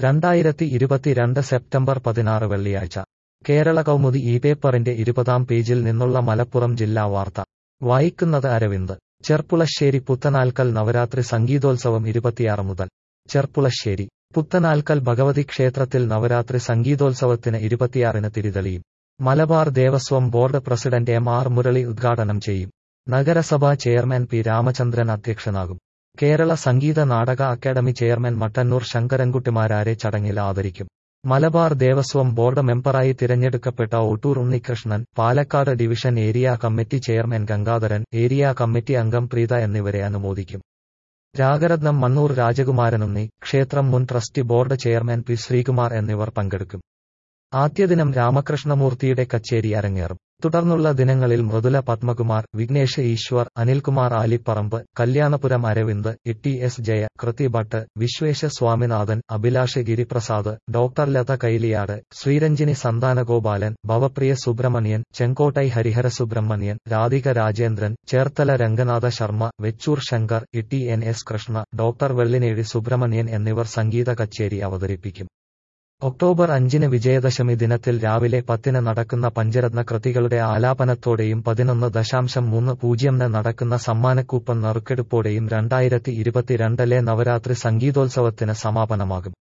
രണ്ടായിരത്തി ഇരുപത്തിരണ്ട് സെപ്റ്റംബർ പതിനാറ് വെള്ളിയാഴ്ച കേരള കൗമുദി ഈ പേപ്പറിന്റെ ഇരുപതാം പേജിൽ നിന്നുള്ള മലപ്പുറം ജില്ലാ വാർത്ത വായിക്കുന്നത് അരവിന്ദ് ചെർപ്പുളശ്ശേരി പുത്തനാൽക്കൽ നവരാത്രി സംഗീതോത്സവം ഇരുപത്തിയാറ് മുതൽ ചെർപ്പുളശ്ശേരി പുത്തനാൽക്കൽ ഭഗവതി ക്ഷേത്രത്തിൽ നവരാത്രി സംഗീതോത്സവത്തിന് ഇരുപത്തിയാറിന് തിരിതെളിയും Malabar Devaswom board president M R Murali ഉദ്ഘാടനം ചെയ്യും നഗരസഭാ ചെയർമാൻ പി രാമചന്ദ്രൻ അധ്യക്ഷനാകും കേരള സംഗീത നാടക അക്കാദമി ചെയർമാൻ മട്ടന്നൂർ ശങ്കരൻകുട്ടിമാരാരെ ചടങ്ങിൽ ആദരിക്കും മലബാർ ദേവസ്വം ബോർഡ് മെമ്പറായി തിരഞ്ഞെടുക്കപ്പെട്ട Ottur Unnikrishnan Palakkad division area committee chairman Gangadharan area committee അംഗം പ്രീത എന്നിവരെ അനുമോദിക്കും രാഗരത്നം മണ്ണൂർ രാജകുമാരനുണ്ണി ക്ഷേത്രം മുൻ trustee board chairman P Sreekumar എന്നിവർ പങ്കെടുക്കും ആദ്യദിനം രാമകൃഷ്ണമൂർത്തിയുടെ കച്ചേരി അരങ്ങേറും തുടർന്നുള്ള ദിനങ്ങളിൽ Mridula Padmakumar Vignesh Eswar Anilkumar Alipparambu Kalyanapuram Aravind E S Jaya Kriti Bhat Vishwesha Swaminathan Abhilash Giriprasad doctor Latha Kailiyad Sreeranjini Santhanagopalan Bhavapriya Subramanian Sengottai Harihara Subramanian Radhika Rajendran Cherthala Ranganatha Sharma Vechoor Shankar E N S Krishna doctor Vellinezhi Subramanian എന്നിവർ സംഗീത കച്ചേരി അവതരിപ്പിക്കും ഒക്ടോബർ അഞ്ചിന് വിജയദശമി ദിനത്തിൽ രാവിലെ പത്തിന് നടക്കുന്ന പഞ്ചരത്ന കൃതികളുടെ ആലാപനത്തോടെയും പതിനൊന്ന് ദശാംശം മൂന്ന് പൂജ്യംന് നടക്കുന്ന സമ്മാനക്കൂപ്പൺ നറുക്കെടുപ്പോടെയും രണ്ടായിരത്തി ഇരുപത്തിരണ്ടിലെ നവരാത്രി സംഗീതോത്സവത്തിന് സമാപനമാകും